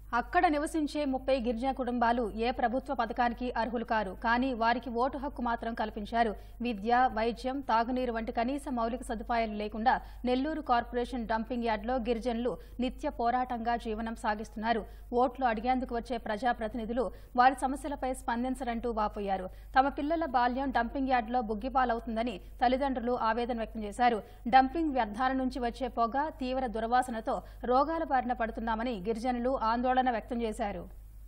అక్కడ నివసించే ముప్పై గిరిజన కుటుంబాలు ఏ ప్రభుత్వ పథకానికి అర్హులు కారు కానీ వారికి ఓటు హక్కు మాత్రం కల్పించారు విద్య వైద్యం తాగునీరు వంటి కనీస మౌలిక సదుపాయాలు లేకుండా నెల్లూరు కార్పొరేషన్ డంపింగ్ యార్డ్లో గిరిజనులు నిత్య పోరాటంగా జీవనం సాగిస్తున్నారు ఓట్లు అడిగేందుకు వచ్చే ప్రజాప్రతినిధులు వారి సమస్యలపై స్పందించరంటూ వాపోయారు తమ పిల్లల బాల్యం డంపింగ్ యార్డ్లో బుగ్గిపాలవుతుందని తల్లిదండ్రులు ఆవేదన వ్యక్తం చేశారు డంపింగ్ వ్యర్థాల నుంచి వచ్చే పొగ తీవ్ర దుర్వాసనతో రోగాల బారిన పడుతున్నామని గిరిజనులు ఆందోళన వ్యక్తం చేశారు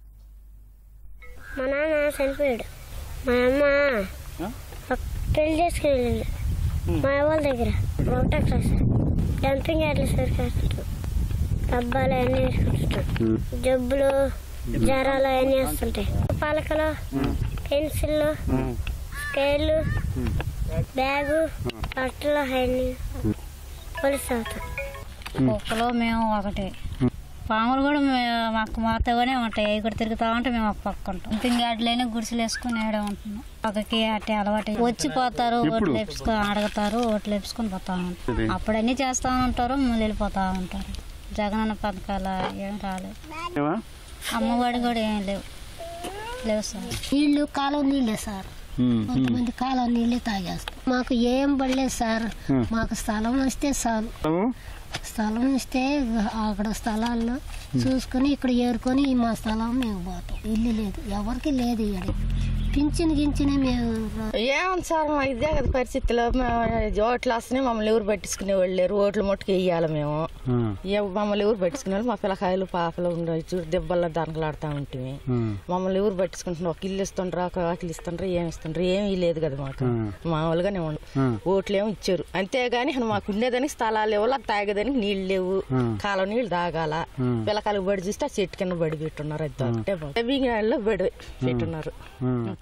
మా నాన్న చనిపోయాడు మా అమ్మ ఒక పెళ్లి చేసుకుని వెళ్ళింది మా వాళ్ళ దగ్గర ఒకటో క్లాస్ డంపింగ్ యార్డ్లు సరికేస్తారు డబ్బాలు అన్నీ వేసుకుంటాం జబ్బులు జ్వరాలు అవన్నీ వస్తుంటాయి పలకలు పెన్సిళ్ళు స్కేళ్ళు బ్యాగు బట్టలు అవన్నీ పోలీసు అవుతాం కుక్కలు మేము ఒకటి పాములు కూడా మే- మాకు మాతోనే ఉంటాయి అవి కూడా తిరుగుతా ఉంటే మేము ఒక పక్క ఉంటాం పిండి అట్లనే గుడిసెలు వేసుకుని ఏడే ఉంటున్నాం పక్కకి అట్టే అలవాటు వచ్చి పోతారు ఓట్లు వేపించుకొని అడుగుతారు ఓట్లు వేపించుకొని పోతా ఉంటారు అప్పుడు అన్ని చేస్తా ఉంటారు మళ్ళీ వెళ్ళిపోతా ఉంటారు జగనన్న పథకాలు ఏం రాలేదు ఏమా? అమ్మఒడి కూడా ఏం లేవు లేవు సార్ నీళ్లు కాలువ నీళ్ళే సార్ ఉమ్, కొంతమంది కాలువ నీళ్ళే తాగేస్తారు మాకు ఏం పడలేదు సార్ మాకు స్థలం వస్తే చాలు ఉమ్. స్థలం ఇస్తే అక్కడ స్థలాల్లో చూసుకుని ఇక్కడ ఏరుకొని మా స్థలం మేము పోతాం ఇల్లు లేదు ఎవరికి లేదు ఇక్కడ పింఛన్ గించిన మేము రా- ఏముంది సార్ మా ఇదే కదా పరిస్థితిలో మేము ఓట్లు వస్తున్నాయి మమ్మల్ని ఎవరు పట్టించుకునే వాళ్ళు లేరు ఓట్లు ముట్టుకు వేయాలి మేము ఉమ్, ఏ మమ్మల్ని ఎవరు పట్టించుకునే వాళ్ళు మా పిల్లకాయలు పాపలు ఉండవు చూడు దెబ్బల్లో దనకలాడుతూ ఉంటుంది ఉమ్. మమ్మల్ని ఎవరు పట్టించుకుంటున్నారు ఒక ఇల్లు ఇస్తుండ్రా ఒక వాకిలు ఇస్తుండ్రా ఏమి ఇస్తుండ్రా ఏమీ లేదు కదా మాకు ఉమ్. మామూలుగానే ఉండు ఉమ్. ఓట్లు ఏమో ఇచ్చారు అంతేగాని మాకు ఉండేదానికి స్థలాలు లేవు అది తాగేదానికి నీళ్లు లేవు ఉమ్. కాలం నీళ్ళు తాగాల ఉమ్. పిల్లకాయలకు బడి చూస్తే ఆ చెట్టు కింద బడి పెట్టున్నారు అది ఒకటే బాగు. బింగాళ్ళలో బడి పెట్టున్నారు ఉమ్.